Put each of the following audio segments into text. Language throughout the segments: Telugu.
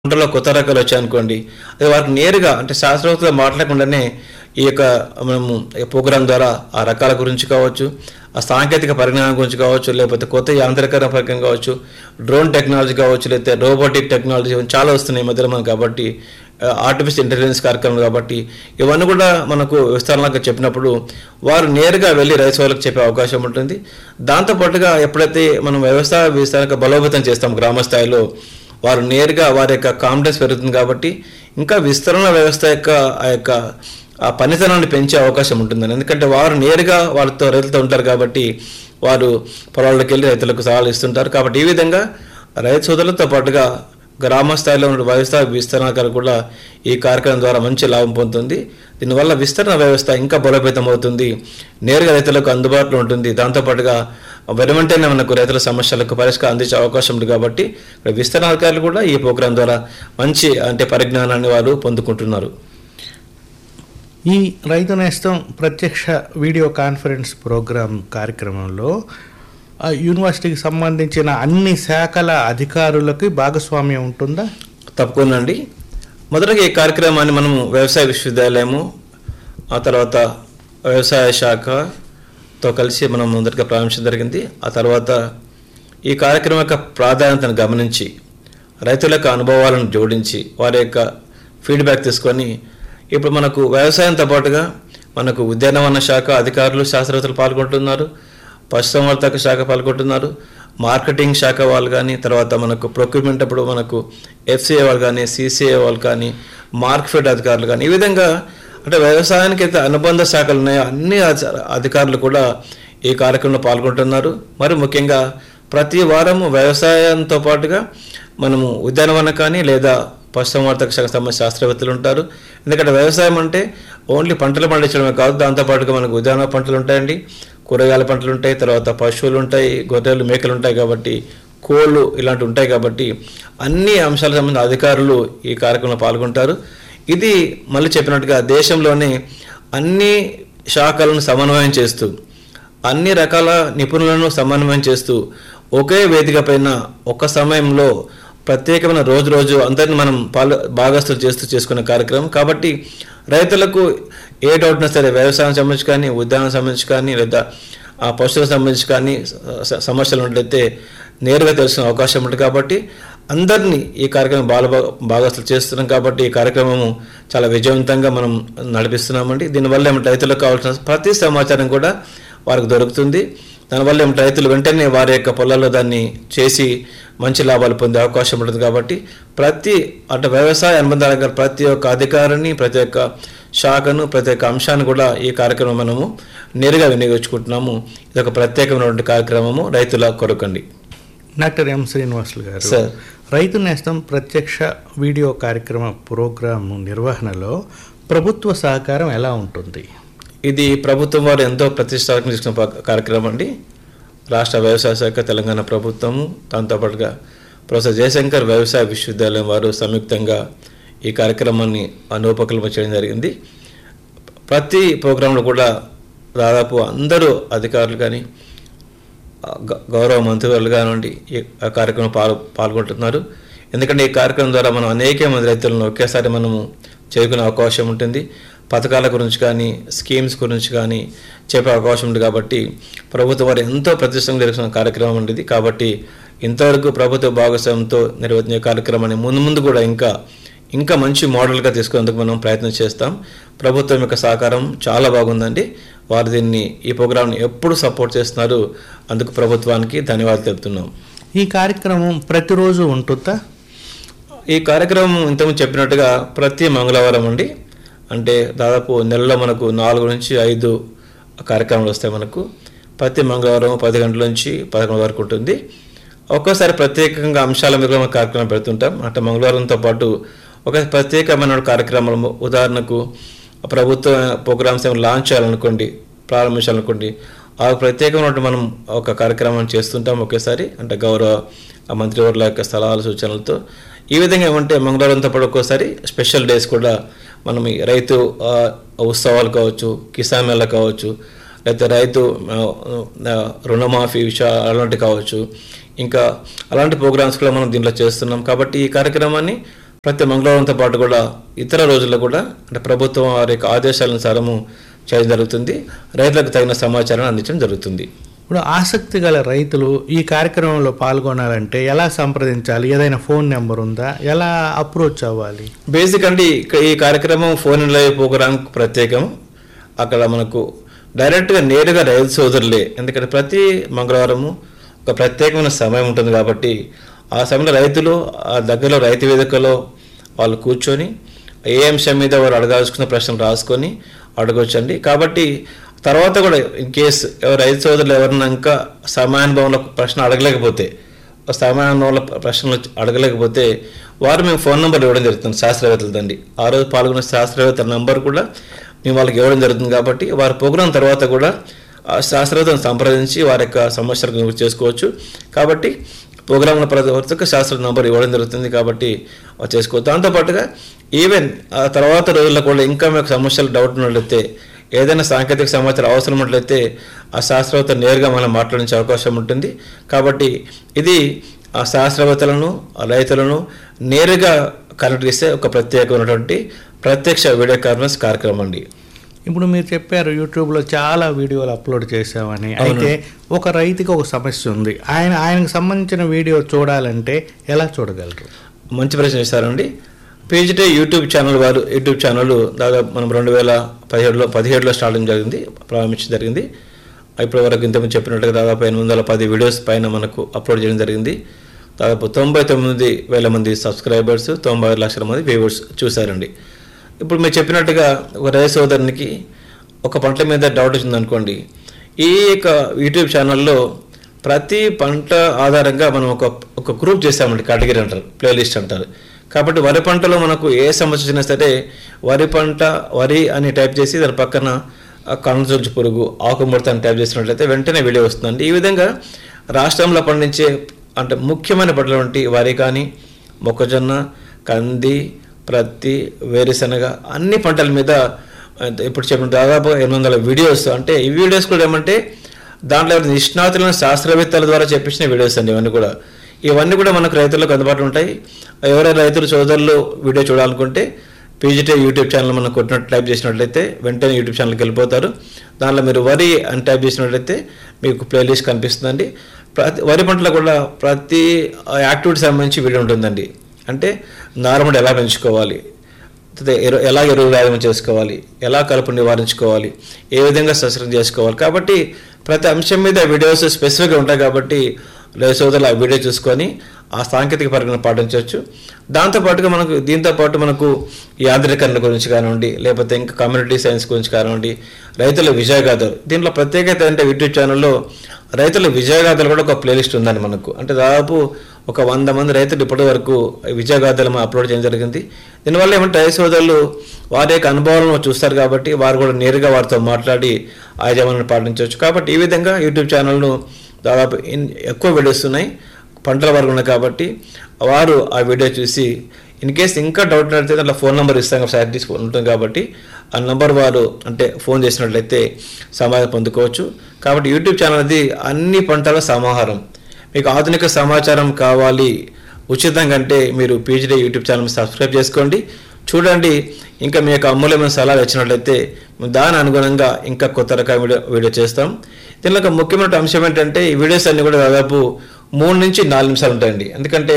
పంటలో కొత్త రకాలు వచ్చాయనుకోండి అది వారికి నేరుగా అంటే శాస్త్రవేత్తలు మాట్లాడకుండానే ఈ యొక్క మనము ఈ ప్రోగ్రాం ద్వారా ఆ రకాల గురించి కావచ్చు ఆ సాంకేతిక పరిజ్ఞానం గురించి కావచ్చు లేకపోతే కొత్త యాంత్రికరణ పరిజ్ఞానం కావచ్చు డ్రోన్ టెక్నాలజీ కావచ్చు లేకపోతే రోబోటిక్ టెక్నాలజీ ఇవన్నీ చాలా వస్తున్నాయి ఈ మధ్యలో మనకు కాబట్టి ఆర్టిఫిషియల్ ఇంటెలిజెన్స్ కార్యక్రమం కాబట్టి ఇవన్నీ కూడా మనకు విస్తరణగా చెప్పినప్పుడు వారు నేరుగా వెళ్ళి రైతు వాళ్ళకి చెప్పే అవకాశం ఉంటుంది దాంతోపాటుగా ఎప్పుడైతే మనం వ్యవసాయ విస్తరణ బలోపేతం చేస్తాం గ్రామ స్థాయిలో వారు నేరుగా వారి యొక్క కాన్ఫిడెన్స్ పెరుగుతుంది కాబట్టి ఇంకా విస్తరణ వ్యవస్థ యొక్క ఆ యొక్క ఆ పనితనాన్ని పెంచే అవకాశం ఉంటుందని ఎందుకంటే వారు నేరుగా వాళ్ళతో రైతులతో ఉంటారు కాబట్టి వారు పొలాల్లోకి వెళ్ళి రైతులకు సలహాలు ఇస్తుంటారు కాబట్టి ఈ విధంగా రైతు సోదరులతో పాటుగా గ్రామ స్థాయిలో ఉన్న వ్యవసాయ విస్తరణకారు కూడా ఈ కార్యక్రమం ద్వారా మంచి లాభం పొందుతుంది దీనివల్ల విస్తరణ వ్యవస్థ ఇంకా బలోపేతం అవుతుంది నేరుగా రైతులకు అందుబాటులో ఉంటుంది దాంతోపాటుగా వెనువెంటనే మనకు రైతుల సమస్యలకు పరిష్కారం అందించే అవకాశం ఉంది కాబట్టి ఇక్కడ విస్తరణ అధికారులు కూడా ఈ ప్రోగ్రాం ద్వారా మంచి అంటే పరిజ్ఞానాన్ని వారు పొందుకుంటున్నారు ఈ రైతు నేస్తం ప్రత్యక్ష వీడియో కాన్ఫరెన్స్ ప్రోగ్రాం కార్యక్రమంలో ఆ యూనివర్సిటీకి సంబంధించిన అన్ని శాఖల అధికారులకి భాగస్వామ్యం ఉంటుందా తప్పకుండా అండి మొదటగా ఈ కార్యక్రమాన్ని మనము వ్యవసాయ విశ్వవిద్యాలయము ఆ తర్వాత వ్యవసాయ శాఖతో కలిసి మనం మొదటగా ప్రారంభించడం జరిగింది ఆ తర్వాత ఈ కార్యక్రమం యొక్క ప్రాధాన్యతను గమనించి రైతుల యొక్క అనుభవాలను జోడించి వారి యొక్క ఫీడ్బ్యాక్ తీసుకొని ఇప్పుడు మనకు వ్యవసాయంతో పాటుగా మనకు ఉద్యానవన శాఖ అధికారులు శాస్త్రవేత్తలు పాల్గొంటున్నారు పశుసంవర్ధక శాఖ పాల్గొంటున్నారు మార్కెటింగ్ శాఖ వాళ్ళు కానీ తర్వాత మనకు ప్రొక్యూర్మెంట్ అప్పుడు మనకు ఎఫ్సిఏ వాళ్ళు కానీ సిసిఏ వాళ్ళు కానీ మార్కెట్ అధికారులు కానీ ఈ విధంగా అంటే వ్యవసాయానికి అయితే అనుబంధ శాఖలు ఉన్నాయో అన్ని అధ- అధికారులు కూడా ఈ కార్యక్రమంలో పాల్గొంటున్నారు మరి ముఖ్యంగా ప్రతి వారము వ్యవసాయంతో పాటుగా మనము ఉద్యానవన కానీ లేదా పశుసంవర్ధక శాఖ సంబంధించిన శాస్త్రవేత్తలు ఉంటారు ఎందుకంటే వ్యవసాయం అంటే ఓన్లీ పంటలు పండించడమే కాదు దాంతోపాటుగా మనకు ఉద్యాన పంటలు ఉంటాయండి కూరగాయల పంటలు ఉంటాయి తర్వాత పశువులు ఉంటాయి గొర్రెలు మేకలు ఉంటాయి కాబట్టి కోళ్ళు ఇలాంటివి ఉంటాయి కాబట్టి అన్ని అంశాలకు సంబంధించిన అధికారులు ఈ కార్యక్రమంలో పాల్గొంటారు ఇది మళ్ళీ చెప్పినట్టుగా దేశంలోనే అన్ని శాఖలను సమన్వయం చేస్తూ అన్ని రకాల నిపుణులను సమన్వయం చేస్తూ ఒకే వేదిక పైన ఒక సమయంలో ప్రత్యేకమైన రోజు రోజు అందరిని మనం పాలు భాగస్తులు చేస్తూ చేసుకునే కార్యక్రమం కాబట్టి రైతులకు ఏ డౌట్ ఉన్నా సరే వ్యవసాయం సంబంధించి కానీ ఉద్యానం సంబంధించి కానీ లేదా ఆ పశువులకు సంబంధించి కానీ స- సమస్యలు ఉన్నట్లయితే నేరుగా తెలుసుకునే అవకాశం ఉంటుంది కాబట్టి అందరినీ ఈ కార్యక్రమం బాల భాగస్తులు చేస్తున్నాం కాబట్టి ఈ కార్యక్రమము చాలా విజయవంతంగా మనం నడిపిస్తున్నామండి దీనివల్ల ఏమిటి రైతులకు కావాల్సిన ప్రతి సమాచారం కూడా వారికి దొరుకుతుంది దానివల్ల ఏమిటి రైతులు వెంటనే వారి యొక్క పొలాల్లో దాన్ని చేసి మంచి లాభాలు పొందే అవకాశం ఉంటుంది కాబట్టి ప్రతి అటు వ్యవసాయ అనుబంధాల గల ప్రతి ఒక్క అధికారిని ప్రతి ఒక్క శాఖను ప్రతి ఒక్క అంశాన్ని కూడా ఈ కార్యక్రమం మనము నేరుగా వినియోగించుకుంటున్నాము ఇది ఒక ప్రత్యేకమైనటువంటి కార్యక్రమము రైతుల కొరకండి డాక్టర్ ఎం శ్రీనివాసులు గారు సార్. రైతు నేస్తం ప్రత్యక్ష వీడియో కార్యక్రమ ప్రోగ్రాం నిర్వహణలో ప్రభుత్వ సహకారం ఎలా ఉంటుంది ఇది ప్రభుత్వం వారు ఎంతో ప్రతిష్టాత్మక తీసుకున్న ప- కార్యక్రమం అండి రాష్ట్ర వ్యవసాయ శాఖ తెలంగాణ ప్రభుత్వము దాంతోపాటుగా ప్రొఫెసర్ జయశంకర్ వ్యవసాయ విశ్వవిద్యాలయం వారు సంయుక్తంగా ఈ కార్యక్రమాన్ని అనుపకల్పన చేయడం జరిగింది ప్రతి ప్రోగ్రాంలో కూడా దాదాపు అందరూ అధికారులు కానీ ఆ, గ- గౌరవ మంత్రివర్యులు కానివ్వండి ఈ ఆ కార్యక్రమం పాల్ పాల్గొంటున్నారు ఎందుకంటే ఈ కార్యక్రమం ద్వారా మనం అనేక మంది రైతులను ఒకేసారి మనము చేరుకునే అవకాశం ఉంటుంది పథకాల గురించి కానీ స్కీమ్స్ గురించి కానీ చెప్పే అవకాశం ఉంది కాబట్టి ప్రభుత్వం వారు ఎంతో ప్రతిష్టంగా జరుగుతున్న కార్యక్రమం ఉండేది కాబట్టి ఇంతవరకు ప్రభుత్వ భాగస్వామ్యంతో నిర్వహించే కార్యక్రమాన్ని ముందు ముందు కూడా ఇంకా ఇంకా మంచి మోడల్గా తీసుకునేందుకు మనం ప్రయత్నం చేస్తాం ప్రభుత్వం యొక్క సహకారం చాలా బాగుందండి వారు దీన్ని ఈ ప్రోగ్రాంని ఎప్పుడు సపోర్ట్ చేస్తున్నారు అందుకు ప్రభుత్వానికి ధన్యవాదాలు తెలుపుతున్నాం ఈ కార్యక్రమం ప్రతిరోజు ఉంటుందా ఈ కార్యక్రమం ఇంతకుముందు చెప్పినట్టుగా ప్రతి మంగళవారం అండి అంటే దాదాపు నెలలో మనకు నాలుగు నుంచి ఐదు కార్యక్రమాలు వస్తాయి మనకు ప్రతి మంగళవారం పది గంటల నుంచి పదకొండు వరకు ఉంటుంది ఒక్కోసారి ప్రత్యేకంగా అంశాల మీద కూడా మనం కార్యక్రమం పెడుతుంటాం అంటే మంగళవారంతో పాటు ఒక ప్రత్యేకమైన కార్యక్రమాలు ఉదాహరణకు ప్రభుత్వ ప్రోగ్రామ్స్ ఏమైనా లాంచ్ చేయాలనుకోండి ప్రారంభించాలనుకోండి ఆ ప్రత్యేకమైన మనం ఒక కార్యక్రమం చేస్తుంటాం ఒకేసారి అంటే గౌరవ ఆ మంత్రివర్ల యొక్క సలహాలు సూచనలతో ఈ విధంగా ఏమంటే మంగళవారంతో పాటు ఒక్కోసారి స్పెషల్ డేస్ కూడా మనం ఈ రైతు ఆ, ఉత్సవాలు కావచ్చు కిసాన్ మేళ కావచ్చు లేకపోతే రైతు ఆ, ఆ, రుణమాఫీ విషయాలు అలాంటివి కావచ్చు ఇంకా అలాంటి ప్రోగ్రామ్స్ కూడా మనం దీంట్లో చేస్తున్నాం కాబట్టి ఈ కార్యక్రమాన్ని ప్రతి మంగళవారంతో పాటు కూడా ఇతర రోజుల్లో కూడా అంటే ప్రభుత్వం వారి యొక్క ఆదేశాలనుసారము చేయడం జరుగుతుంది రైతులకు తగిన సమాచారాన్ని అందించడం జరుగుతుంది ఇప్పుడు ఆసక్తి గల రైతులు ఈ కార్యక్రమంలో పాల్గొనాలంటే ఎలా సంప్రదించాలి ఏదైనా ఫోన్ నెంబర్ ఉందా ఎలా అప్రోచ్ అవ్వాలి బేసిక్ అండి ఇక- ఈ కార్యక్రమం ఫోన్ లైవ్ ప్రోగ్రామ్ ప్రత్యేకం అక్కడ మనకు డైరెక్ట్గా నేరుగా రైతు సోదరులే ఎందుకంటే ప్రతి మంగళవారము ఒక ప్రత్యేకమైన సమయం ఉంటుంది కాబట్టి ఆ సమయంలో రైతులు ఆ దగ్గరలో రైతు వేదికలో వాళ్ళు కూర్చొని ఏ అంశం మీద వారు అడగాల్సుకున్న ప్రశ్నలు రాసుకొని అడగొచ్చండి కాబట్టి తర్వాత కూడా ఇన్ కేస్ ఎవరు రైతు సోదరులు ఎవరన్నా ఇంకా సమయానుభవంలో ప్రశ్న అడగలేకపోతే సమయానుభవంలో ప్రశ్నలు అడగలేకపోతే వారు మేము ఫోన్ నెంబర్ ఇవ్వడం జరుగుతుంది శాస్త్రవేత్తలదండి ఆ రోజు పాల్గొన్న శాస్త్రవేత్తల నంబర్ కూడా మేము వాళ్ళకి ఇవ్వడం జరుగుతుంది కాబట్టి వారి ప్రోగ్రాం తర్వాత కూడా ఆ శాస్త్రవేత్తలను సంప్రదించి వారి యొక్క సమస్యలకు నివృత్తి చేసుకోవచ్చు కాబట్టి ప్రోగ్రాంల ప్రతి ఒక్క శాస్త్ర నంబర్ ఇవ్వడం జరుగుతుంది కాబట్టి అది చేసుకోవచ్చు దాంతోపాటుగా ఈవెన్ ఆ తర్వాత రోజుల్లో కూడా ఇంకా మీకు సమస్యలు డౌట్ ఉన్నట్లయితే ఏదైనా సాంకేతిక సమాచారం అవసరం ఉన్నట్లయితే ఆ శాస్త్రవేత్త నేరుగా మనం మాట్లాడించే అవకాశం ఉంటుంది కాబట్టి ఇది ఆ శాస్త్రవేత్తలను ఆ రైతులను నేరుగా కనెక్ట్ చేసే ఒక ప్రత్యేకమైనటువంటి ప్రత్యక్ష వీడియో కాన్ఫరెన్స్ కార్యక్రమం అండి ఇప్పుడు మీరు చెప్పారు యూట్యూబ్లో చాలా వీడియోలు అప్లోడ్ చేసామని అయితే ఒక రైతుకి ఒక సమస్య ఉంది ఆయన ఆయనకు సంబంధించిన వీడియో చూడాలంటే ఎలా చూడగలరు మంచి ప్రశ్న చేశారండి పీజీటీ యూట్యూబ్ ఛానల్ వారు యూట్యూబ్ ఛానల్ దాదాపు మనం రెండు వేల పదిహేడులో పదిహేడులో స్టార్ట్ చేయడం జరిగింది ప్రారంభించడం జరిగింది ఇప్పటి వరకు ఇంతకుముందు చెప్పినట్టుగా దాదాపు ఎనిమిది వందల పది వీడియోస్ పైన మనకు అప్లోడ్ చేయడం జరిగింది దాదాపు తొంభై తొమ్మిది వేల మంది సబ్స్క్రైబర్స్ తొంభై ఆరు లక్షల మంది వ్యూవర్స్ చూశారండి ఇప్పుడు మీరు చెప్పినట్టుగా ఒక రైతు సోదరునికి ఒక పంట మీద డౌట్ వచ్చింది అనుకోండి ఈ యొక్క యూట్యూబ్ ఛానల్లో ప్రతి పంట ఆధారంగా మనం ఒక ఒక గ్రూప్ చేసామండి కేటగిరీ అంటారు ప్లేలిస్ట్ అంటారు కాబట్టి వరి పంటలో మనకు ఏ సమస్య వచ్చినా సరే వరి పంట వరి అని టైప్ చేసి దాని పక్కన కణజొచ్చు పురుగు ఆకుముడత అని టైప్ చేసినట్లయితే వెంటనే వీడియో వస్తుందండి ఈ విధంగా రాష్ట్రంలో పండించే అంటే ముఖ్యమైన పంటలు వంటి వరి కానీ మొక్కజొన్న కంది ప్రత్తి వేరుశనగ అన్ని పంటల మీద అంటే ఇప్పుడు చెప్పిన దాదాపు ఎనిమిది వందల వీడియోస్ అంటే ఈ వీడియోస్ కూడా ఏమంటే దాంట్లో ఎవరైనా నిష్ణాతులైన శాస్త్రవేత్తల ద్వారా చెప్పించిన వీడియోస్ అండి ఇవన్నీ కూడా ఇవన్నీ కూడా మనకు రైతులకు అందుబాటులో ఉంటాయి ఎవరైనా రైతులు సోదరులు వీడియో చూడాలనుకుంటే పీజీటీ యూట్యూబ్ ఛానల్ మనం కొట్టినట్టు టైప్ చేసినట్లయితే వెంటనే యూట్యూబ్ ఛానల్కి వెళ్ళిపోతారు దానిలో మీరు వరి అని టైప్ చేసినట్లయితే మీకు ప్లేలిస్ట్ కనిపిస్తుందండి ప్రతి వరి పంటలో కూడా ప్రతి యాక్టివిటీ సంబంధించి వీడియో ఉంటుందండి అంటే నార్మల్ ఎలా పెంచుకోవాలి అయితే ఎరు- ఎలా ఎరువు వ్యాయామం చేసుకోవాలి ఎలా కలుపు నివారించుకోవాలి ఏ విధంగా సస్యం చేసుకోవాలి కాబట్టి ప్రతి అంశం మీద వీడియోస్ స్పెసిఫిక్గా ఉంటాయి కాబట్టి రైతు సోదరులు ఆ వీడియో చూసుకొని ఆ సాంకేతిక పరిజ్ఞానం పాటించవచ్చు దాంతోపాటుగా మనకు దీంతో పాటు మనకు యాంత్రీకరణ గురించి కానివ్వండి లేకపోతే ఇంకా కమ్యూనిటీ సైన్స్ గురించి కానివ్వండి రైతుల విజయగాథలు దీంట్లో ప్రత్యేకత అంటే యూట్యూబ్ ఛానల్లో రైతుల విజయగాథలు కూడా ఒక ప్లేలిస్ట్ ఉందండి మనకు అంటే దాదాపు ఒక వంద మంది రైతులు ఇప్పటి వరకు విజయగాథలు మనం అప్లోడ్ చేయడం జరిగింది దీనివల్ల ఏమంటే రైతు సోదరులు వారి యొక్క అనుభవాలను చూస్తారు కాబట్టి వారు కూడా నేరుగా వారితో మాట్లాడి ఆ యజమానులను పాటించవచ్చు కాబట్టి ఈ విధంగా యూట్యూబ్ ఛానల్ను దాదాపు ఇన్ ఎక్కువ వీడియోస్ ఉన్నాయి పంటల వరకు ఉన్నాయి కాబట్టి వారు ఆ వీడియో చూసి ఇన్ కేస్ ఇంకా డౌట్ అయితే దాంట్లో ఫోన్ నెంబర్ ఇస్తాం సాటిస్ ఉంటుంది కాబట్టి ఆ నెంబర్ వారు అంటే ఫోన్ చేసినట్లయితే సమాచారం పొందుకోవచ్చు కాబట్టి యూట్యూబ్ ఛానల్ అది అన్ని పంటల సమాహారం మీకు ఆధునిక సమాచారం కావాలి ఉచితంగా అంటే మీరు పీజీడీ యూట్యూబ్ ఛానల్ సబ్స్క్రైబ్ చేసుకోండి చూడండి ఇంకా మీ యొక్క అమూల్యమైన సలహాలు వచ్చినట్లయితే మేము దాని అనుగుణంగా ఇంకా కొత్త రకం వీడియో వీడియో చేస్తాం దీనిలో ఒక ముఖ్యమైన అంశం ఏంటంటే ఈ వీడియోస్ అన్ని కూడా దాదాపు మూడు నుంచి నాలుగు నిమిషాలు ఉంటాయండి ఎందుకంటే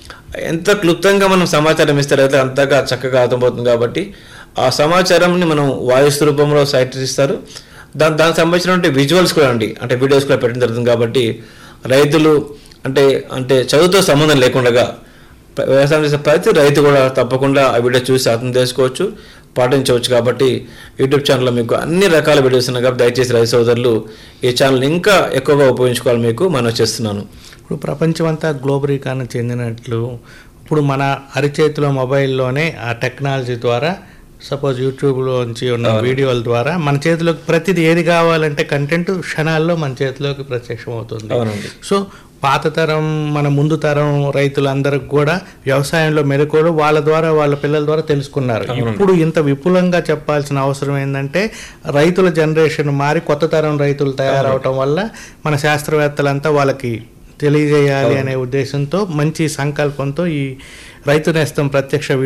ఎంత క్లుప్తంగా మనం సమాచారం ఇస్తే అయితే అంతగా చక్కగా అర్థమవుతుంది కాబట్టి ఆ సమాచారంని మనం వాయిస్ రూపంలో సైట్ ఇస్తారు దాని దానికి సంబంధించినటువంటి విజువల్స్ కూడా అండి అంటే వీడియోస్ కూడా పెట్టడం జరుగుతుంది కాబట్టి రైతులు అంటే అంటే చదువుతో సంబంధం లేకుండా ప్ర- వ్యవసాయం చేసే ప్రతి రైతు కూడా తప్పకుండా ఆ వీడియో చూసి అర్థం చేసుకోవచ్చు పాటించవచ్చు కాబట్టి యూట్యూబ్ ఛానల్లో మీకు అన్ని రకాల వీడియోస్ ఉన్నాయి కాబట్టి దయచేసి రైతు సోదరులు ఈ ఛానల్ ఇంకా ఎక్కువగా ఉపయోగించుకోవాలి మీకు మనం చేస్తున్నాను ఇప్పుడు ప్రపంచమంతా గ్లోబరీకరణ చెందినట్లు ఇప్పుడు మన అరిచేతిలో మొబైల్లోనే ఆ టెక్నాలజీ ద్వారా సపోజ్ యూట్యూబ్లోంచి ఉన్న వీడియోల ద్వారా మన చేతిలోకి ప్రతిదీ ఏది కావాలంటే కంటెంట్ క్షణాల్లో మన చేతిలోకి ప్రత్యక్షం అవుతుంది అవునండి సో పాత తరం మన ముందు తరం రైతులందరికి కూడా వ్యవసాయంలో మెలకువలు వాళ్ళ ద్వారా వాళ్ళ పిల్లల ద్వారా తెలుసుకున్నారు ఇప్పుడు ఇంత విపులంగా చెప్పాల్సిన అవసరం ఏంటంటే రైతుల జనరేషన్ మారి కొత్త తరం రైతులు తయారవటం వల్ల మన శాస్త్రవేత్తలంతా వాళ్ళకి తెలియజేయాలి అనే ఉద్దేశంతో మంచి సంకల్పంతో ఈ రైతు నేస్తం ప్రత్యక్ష